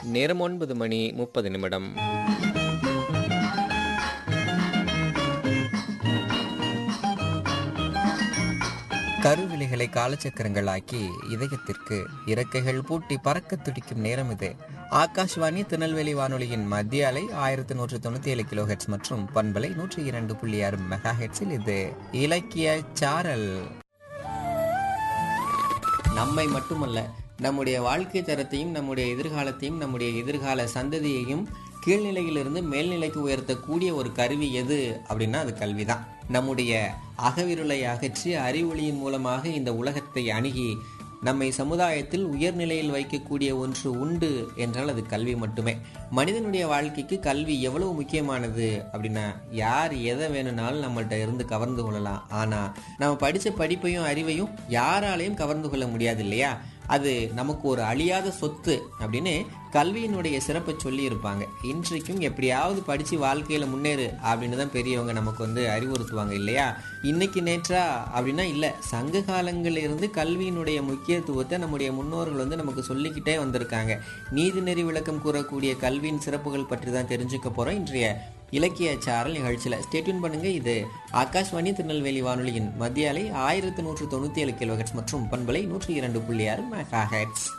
நேரம் ஒன்பது மணி முப்பது நிமிடம் கருவிழிகளை காலச்சக்கரங்களாக்கி இதயத்திற்கு இறக்கைகள் பூட்டி பறக்க துடிக்கும் நேரம் இது ஆகாஷ்வாணி திருநெல்வேலி வானொலியின் மத்திய அலை ஆயிரத்தி நூற்று தொண்ணூத்தி ஏழு கிலோ ஹெட்ஸ் மற்றும் பண்பலை நூற்றி இரண்டு புள்ளி ஆறு மெகா ஹெட்ஸில் இது இலக்கிய சாரல் நம்மை மட்டுமல்ல நம்முடைய வாழ்க்கை தரத்தையும் நம்முடைய எதிர்காலத்தையும் நம்முடைய எதிர்கால சந்ததியையும் கீழ்நிலையிலிருந்து மேல்நிலைக்கு உயர்த்தக்கூடிய ஒரு கருவி எது அப்படின்னா அது கல்விதான் நம்முடைய அகவிருளை அகற்றி அறிவொளியின் மூலமாக இந்த உலகத்தை அணுகி நம்மை சமுதாயத்தில் உயர்நிலையில் வைக்கக்கூடிய ஒன்று உண்டு என்றால் அது கல்வி மட்டுமே மனிதனுடைய வாழ்க்கைக்கு கல்வி எவ்வளவு முக்கியமானது அப்படின்னா யார் எதை வேணும்னாலும் நம்மள்ட்ட இருந்து கவர்ந்து கொள்ளலாம் ஆனா நம்ம படிச்ச படிப்பையும் அறிவையும் யாராலையும் கவர்ந்து கொள்ள முடியாது இல்லையா அது நமக்கு ஒரு அழியாத சொத்து அப்படின்னு கல்வியினுடைய சிறப்பை சொல்லி இருப்பாங்க இன்றைக்கும் எப்படியாவது படித்து வாழ்க்கையில் முன்னேறு அப்படின்னு தான் பெரியவங்க நமக்கு வந்து அறிவுறுத்துவாங்க இல்லையா இன்னைக்கு நேற்றா அப்படின்னா இல்லை சங்க காலங்களில் இருந்து கல்வியினுடைய முக்கியத்துவத்தை நம்முடைய முன்னோர்கள் வந்து நமக்கு சொல்லிக்கிட்டே வந்திருக்காங்க நீதிநெறி விளக்கம் கூறக்கூடிய கல்வியின் சிறப்புகள் பற்றி தான் தெரிஞ்சுக்க போகிறோம் இன்றைய இலக்கிய சாரல் நிகழ்ச்சியில் ஸ்டேட்யூன் பண்ணுங்க இது ஆகாஷ்வாணி திருநெல்வேலி வானொலியின் மத்திய அலை ஆயிரத்தி நூற்று தொண்ணூற்றி ஏழு கிலோஹெட்ஸ் மற்றும் பண்பலை நூற்றி இரண்டு புள்ளி ஆறு மெகா ஹெட்ஸ்